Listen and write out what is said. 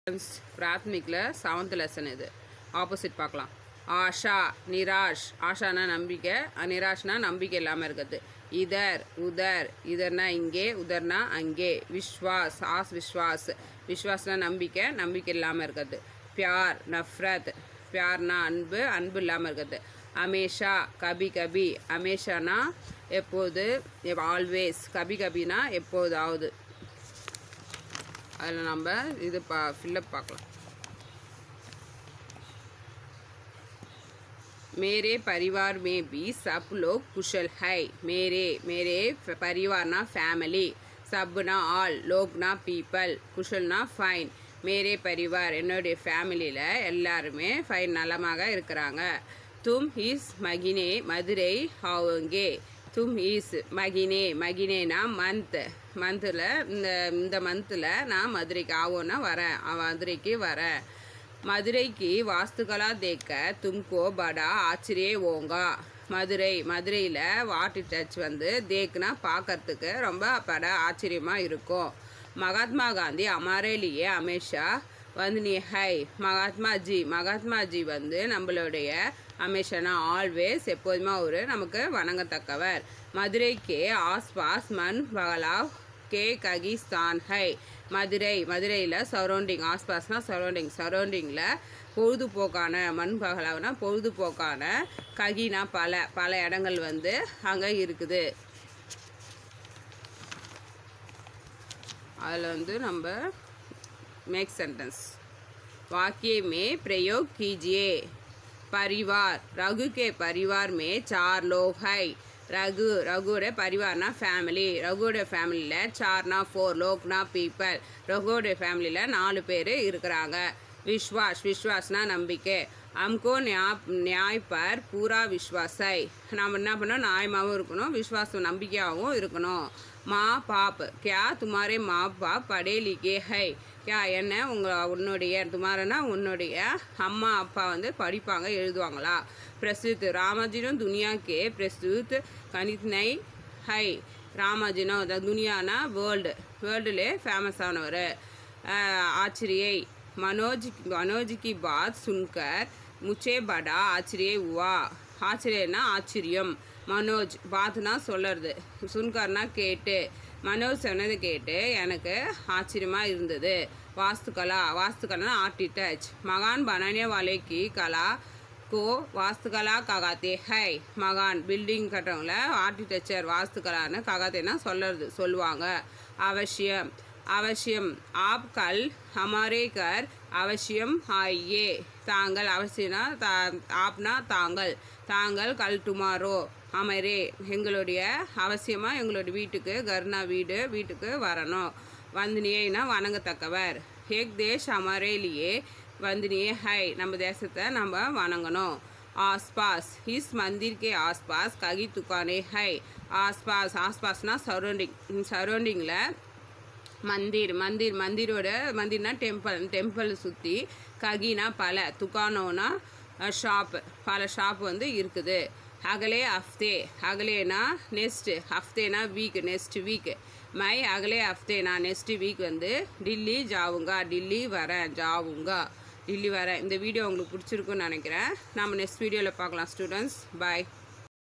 பிராத்மிக்கில் seventh lesson இது opposite பார்க்கலாம் ஆஷா நிராஷ் ஆஷானா நம்பிக்கை அஹ் நிராஷ்னா நம்பிக்கை இல்லாமல் இருக்கிறது இதர் உதர் இதர்னா இங்கே உதர்னா அங்கே விஸ்வாஸ் ஆஸ் விஸ்வாஸ் விஸ்வாஸ்னா நம்பிக்கை நம்பிக்கை இல்லாமல் இருக்கிறது பியார் நஃப்ரத் பியார்னா அன்பு அன்பு இல்லாமல் இருக்கிறது அமேஷா கபி கபி அமேஷானா எப்போது ஆல்வேஸ் கபி கபினா எப்போதாவது அதில் நம்ம இது பா ஃபில்லப் பார்க்கலாம் मेरे परिवार में भी सब लोग कुशल है मेरे मेरे फ- परिवार ना फैमिली सब ना ஆல் லோக்னா பீப்பிள் குஷல்னா ஃபைன் மேரே பரிவார் என்னுடைய ஃபேமிலியில் எல்லாருமே ஃபைன் நலமாக இருக்கிறாங்க தும் இஸ் மகினே மதுரை ஹாவுங்கே தும் இஸ் மகினே மகினேனா மந்த் மந்தில் இந்த இந்த மந்தில் நான் மதுரைக்கு ஆவோன்னா வரேன் மதுரைக்கு வரேன் மதுரைக்கு வாஸ்துகலா தேக்க தும்கோ படா ஆச்சரியே ஓங்கா மதுரை மதுரையில் வாட்டர் டச் வந்து தேக்குனா பார்க்கறதுக்கு ரொம்ப பட ஆச்சரியமாக இருக்கும் மகாத்மா காந்தி அமரேலியே அமித்ஷா வந்து நீ ஹை மகாத்மா ஜி மகாத்மா ஜி வந்து நம்மளுடைய அமிஷனா ஆல்வேஸ் எப்போதுமே அவர் நமக்கு வணங்கத்தக்கவர் மதுரைக்கு ஆஸ்பாஸ் மண் பகலாவ் கே ககிஸ்தான் ஹை மதுரை மதுரையில் சரௌண்டிங் ஆஸ்பாஸ்னால் சரௌண்டிங் சரௌண்டிங்கில் பொழுதுபோக்கான மண் பகலாவனா பொழுதுபோக்கான ககினா பல பல இடங்கள் வந்து அங்கே இருக்குது அதில் வந்து நம்ம மேக் சென்டென்ஸ் वाक्य में प्रयोग कीजिए परिवार रघु के परिवार में चार लोग है रघु रघुடைய परिवारனா ஃபேமிலி ரகுடைய ஃபேமிலியில் சார்னா ஃபோர் லோக்னா பீப்பிள் ரகுடைய ஃபேமிலியில் நாலு பேர் இருக்கிறாங்க விஸ்வாஸ் விஸ்வாஸ்னா நம்பிக்கை हमको न्याय न्याय पर पूरा विश्वास है நாம் என்ன பண்ணோம் நியாயமாகவும் இருக்கணும் விஸ்வாசம் நம்பிக்கையாகவும் இருக்கணும் மா பாப் क्या तुम्हारे माँ बाप पढ़े लिखे है क्या என்ன உங்கள் உன்னுடைய துமாரனா உன்னுடைய அம்மா அப்பா வந்து படிப்பாங்க எழுதுவாங்களா பிரசுத் ராமாஜினும் துனியாக்கே பிரசுத் கணித்னை ஹை ராமாஜினும் அதாவது துனியானா வேர்ல்டு வேர்ல்டுலே ஃபேமஸானவர் ஆச்சரியை मनोज मनोज की बात सुनकर मुझे बड़ा आश्चर्य हुआ ஆச்சரியனா ஆச்சரியம் மனோஜ் பாத்னா சொல்லுறது சுன்கர்னா கேட்டு மனோஜ் சொன்னது கேட்டு எனக்கு ஆச்சரியமாக இருந்தது வாஸ்துகலா வாஸ்துகலா ஆர்டிடச் மகான் பனானே வாலே கி கலா கோ வாஸ்துகலா ககாத்தே ஹை மகான் பில்டிங் கட்டுறவங்கள ஆர்டிடெக்சர் வாஸ்துகலான்னு ககாத்தேனா சொல்லுறது சொல்லுவாங்க அவசியம் அவசியம் ஆப் கல் ஹமாரே கர் அவசியம் ஆயே தாங்கள் அவசியம்னா தா ஆப்னா தாங்கள் தாங்கள் கல் டுமாரோ அமரே எங்களுடைய அவசியமாக எங்களுடைய வீட்டுக்கு கர்னா வீடு வீட்டுக்கு வரணும் வந்தினியேனா வணங்கத்தக்கவர் ஏக் தேஷ் அமரேலியே வந்தினியே ஹை நம்ம தேசத்தை நம்ம வணங்கணும் ஆஸ்பாஸ் இஸ் மந்திர் கே ஆஸ்பாஸ் ககி துக்கானே ஹை ஆஸ்பாஸ் ஆஸ்பாஸ்னா சரௌண்டிங் சரௌண்டிங்கில் மந்திர் மந்திர் மந்திரோட மந்திர்னா டெம்பிள் டெம்பிள் சுற்றி ககினா பல துக்கானோனா ஷாப் பல ஷாப் வந்து இருக்குது அகலே ஹஃப்தே அகலேனா நெக்ஸ்ட் ஹஃப்தேனா வீக் நெக்ஸ்ட் வீக் மை அகலே ஹஃப்தே நான் நெக்ஸ்ட் வீக் வந்து டில்லி ஜாவுங்கா டில்லி வரேன் ஜாவுங்கா டில்லி வரேன் இந்த வீடியோ உங்களுக்கு பிடிச்சிருக்குன்னு நினைக்கிறேன் நம்ம நெக்ஸ்ட் வீடியோவில் பார்க்கலாம் ஸ்டூடெண்ட்ஸ் பாய்